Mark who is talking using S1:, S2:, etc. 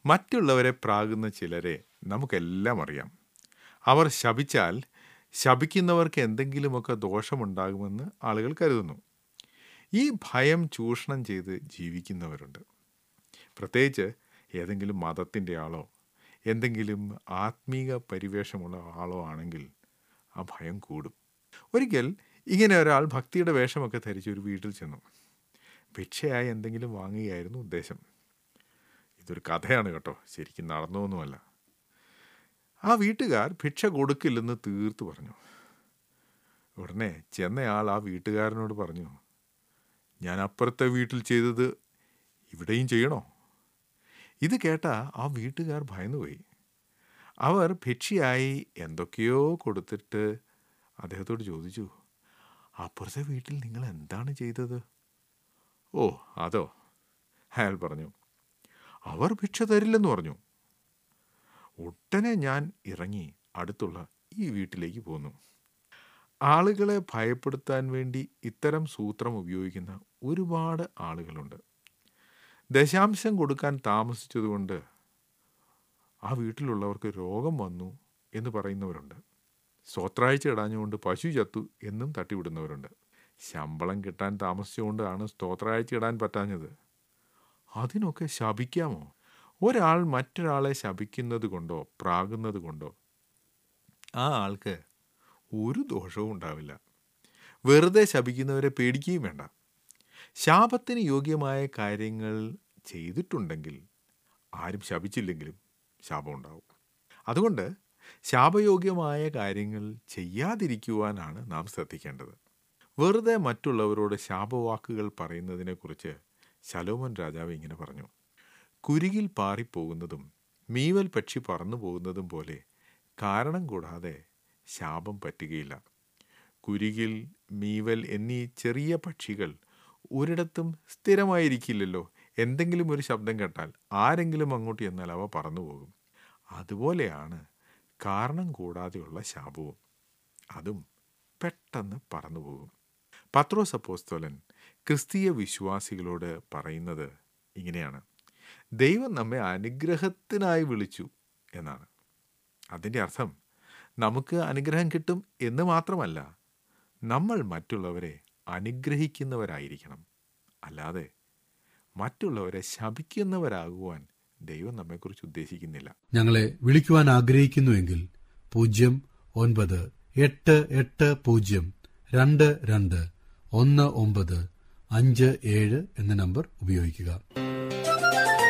S1: മറ്റുള്ളവരെ പ്രാകുന്ന ചിലരെ നമുക്കെല്ലാം അറിയാം അവർ ശപിച്ചാൽ ശപിക്കുന്നവർക്ക് എന്തെങ്കിലുമൊക്കെ ദോഷമുണ്ടാകുമെന്ന് ആളുകൾ കരുതുന്നു ഈ ഭയം ചൂഷണം ചെയ്ത് ജീവിക്കുന്നവരുണ്ട് പ്രത്യേകിച്ച് ഏതെങ്കിലും മതത്തിൻ്റെ ആളോ എന്തെങ്കിലും ആത്മീക പരിവേഷമുള്ള ആളോ ആണെങ്കിൽ ആ ഭയം കൂടും ഒരിക്കൽ ഇങ്ങനെ ഒരാൾ ഭക്തിയുടെ വേഷമൊക്കെ ധരിച്ച് ഒരു വീട്ടിൽ ചെന്നു ഭിക്ഷയായി എന്തെങ്കിലും വാങ്ങുകയായിരുന്നു ഉദ്ദേശം ഇതൊരു കഥയാണ് കേട്ടോ ശരിക്കും നടന്നൊന്നുമല്ല ആ വീട്ടുകാർ ഭിക്ഷ കൊടുക്കില്ലെന്ന് തീർത്തു പറഞ്ഞു ഉടനെ ചെന്നയാൾ ആ വീട്ടുകാരനോട് പറഞ്ഞു ഞാൻ അപ്പുറത്തെ വീട്ടിൽ ചെയ്തത് ഇവിടെയും ചെയ്യണോ ഇത് കേട്ട ആ വീട്ടുകാർ ഭയന്നുപോയി അവർ ഭിക്ഷയായി എന്തൊക്കെയോ കൊടുത്തിട്ട് അദ്ദേഹത്തോട് ചോദിച്ചു അപ്പുറത്തെ വീട്ടിൽ നിങ്ങൾ എന്താണ് ചെയ്തത് ഓ അതോ അയാൾ പറഞ്ഞു അവർ ഭിക്ഷ തരില്ലെന്ന് പറഞ്ഞു ഉടനെ ഞാൻ ഇറങ്ങി അടുത്തുള്ള ഈ വീട്ടിലേക്ക് പോന്നു ആളുകളെ ഭയപ്പെടുത്താൻ വേണ്ടി ഇത്തരം സൂത്രം ഉപയോഗിക്കുന്ന ഒരുപാട് ആളുകളുണ്ട് ദശാംശം കൊടുക്കാൻ താമസിച്ചതുകൊണ്ട് ആ വീട്ടിലുള്ളവർക്ക് രോഗം വന്നു എന്ന് പറയുന്നവരുണ്ട് സ്വത്രാഴ്ച ഇടാഞ്ഞുകൊണ്ട് പശു ചത്തു എന്നും തട്ടിവിടുന്നവരുണ്ട് ശമ്പളം കിട്ടാൻ താമസിച്ചുകൊണ്ടാണ് സ്തോത്രാഴ്ച ഇടാൻ പറ്റാഞ്ഞത് അതിനൊക്കെ ശപിക്കാമോ ഒരാൾ മറ്റൊരാളെ ശപിക്കുന്നത് കൊണ്ടോ പ്രാകുന്നത് കൊണ്ടോ ആ ആൾക്ക് ഒരു ദോഷവും ഉണ്ടാവില്ല വെറുതെ ശപിക്കുന്നവരെ പേടിക്കുകയും വേണ്ട ശാപത്തിന് യോഗ്യമായ കാര്യങ്ങൾ ചെയ്തിട്ടുണ്ടെങ്കിൽ ആരും ശപിച്ചില്ലെങ്കിലും ശാപമുണ്ടാവും അതുകൊണ്ട് ശാപയോഗ്യമായ കാര്യങ്ങൾ ചെയ്യാതിരിക്കുവാനാണ് നാം ശ്രദ്ധിക്കേണ്ടത് വെറുതെ മറ്റുള്ളവരോട് ശാപവാക്കുകൾ പറയുന്നതിനെക്കുറിച്ച് ശലോമൻ രാജാവ് ഇങ്ങനെ പറഞ്ഞു കുരുകിൽ പാറിപ്പോകുന്നതും മീവൽ പക്ഷി പറന്നു പോകുന്നതും പോലെ കാരണം കൂടാതെ ശാപം പറ്റുകയില്ല കുരുകിൽ മീവൽ എന്നീ ചെറിയ പക്ഷികൾ ഒരിടത്തും സ്ഥിരമായിരിക്കില്ലല്ലോ എന്തെങ്കിലും ഒരു ശബ്ദം കേട്ടാൽ ആരെങ്കിലും അങ്ങോട്ട് എന്നാൽ അവ പറന്നുപോകും അതുപോലെയാണ് കാരണം കൂടാതെയുള്ള ശാപവും അതും പെട്ടെന്ന് പറന്നുപോകും പത്രോസ് അപ്പോസ്തോലൻ ക്രിസ്തീയ വിശ്വാസികളോട് പറയുന്നത് ഇങ്ങനെയാണ് ദൈവം നമ്മെ അനുഗ്രഹത്തിനായി വിളിച്ചു എന്നാണ് അതിൻ്റെ അർത്ഥം നമുക്ക് അനുഗ്രഹം കിട്ടും എന്ന് മാത്രമല്ല നമ്മൾ മറ്റുള്ളവരെ അനുഗ്രഹിക്കുന്നവരായിരിക്കണം അല്ലാതെ മറ്റുള്ളവരെ ശപിക്കുന്നവരാകുവാൻ ദൈവം നമ്മെക്കുറിച്ച് ഉദ്ദേശിക്കുന്നില്ല
S2: ഞങ്ങളെ വിളിക്കുവാൻ ആഗ്രഹിക്കുന്നുവെങ്കിൽ പൂജ്യം ഒൻപത് എട്ട് എട്ട് പൂജ്യം രണ്ട് രണ്ട് ഒന്ന് ഒമ്പത് അഞ്ച് ഏഴ് എന്ന നമ്പർ ഉപയോഗിക്കുക